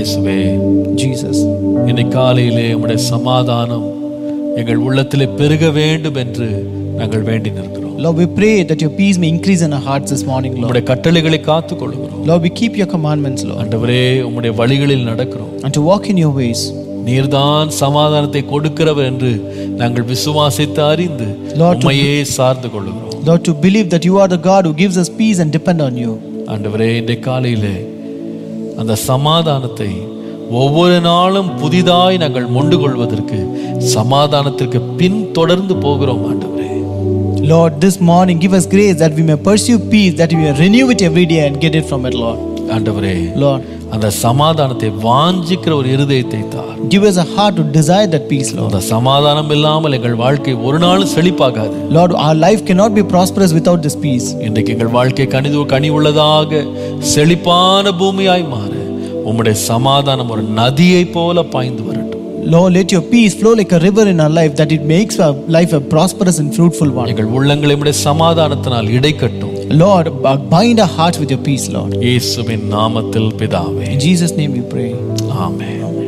இயேசுவே Jesus. இன்னைக்கு காலையிலே உம்முடைய சமாதானம் எங்கள் உள்ளத்திலே பெருக வேண்டும் என்று நாங்கள் வேண்டி நிற்கிறோம் Lord, we pray that your peace may increase in our hearts this morning, Lord. உம்முடைய கட்டளைகளை காத்துக் கொள்கிறோம் Lord, we keep your commandments, Lord, ஆண்டவரே உம்முடைய வழிகளில் நடக்கிறோம் and to walk in your ways. நீர்தான் சமாதானத்தை கொடுக்கிறவர் என்று நாங்கள் விசுவாசித்து அறிந்து Lord, to- உம்மையே சார்ந்து கொள்கிறோம் Lord, to believe that you are the God who gives us peace and depend on you. ஆண்டவரே இன்றைய காலையிலே அந்த சமாதானத்தை ஒவ்வொரு நாளும் புதிதாய் நாங்கள் மொண்டு கொள்வதற்கு சமாதானத்திற்கு பின் தொடர்ந்து போகிறோம் ஆண்டவரே Lord, this morning give us grace that we may pursue peace, that we may renew it every day and get it from it, Lord. ஆண்டவரே Lord, அந்த சமாதானத்தை வாஞ்சிக்கிற ஒரு இருதயத்தை தார் give us a heart to desire that peace, Lord. அந்த சமாதானம் இல்லாமல் எங்கள் வாழ்க்கை ஒரு நாளும் செழிப்பாகாது Lord, our life cannot be prosperous without this peace. இன்றைக்கு எங்கள் வாழ்க்கை கனிது கனி உள்ளதாக செழிப்பான பூமியாய் மாற உம்முடைய சமாதானம் ஒரு நதியை போல பாய்ந்து வரட்டும் Lord, let your peace flow like a river in our life, that it makes our life a prosperous and fruitful one. எங்கள் உள்ளங்களை உம்முடைய சமாதானத்தினால் இடைக்கட்டும் Lord, b- bind our hearts with your peace, Lord. இயேசுவின் நாமத்தில் பிதாவே In Jesus' name we pray. Amen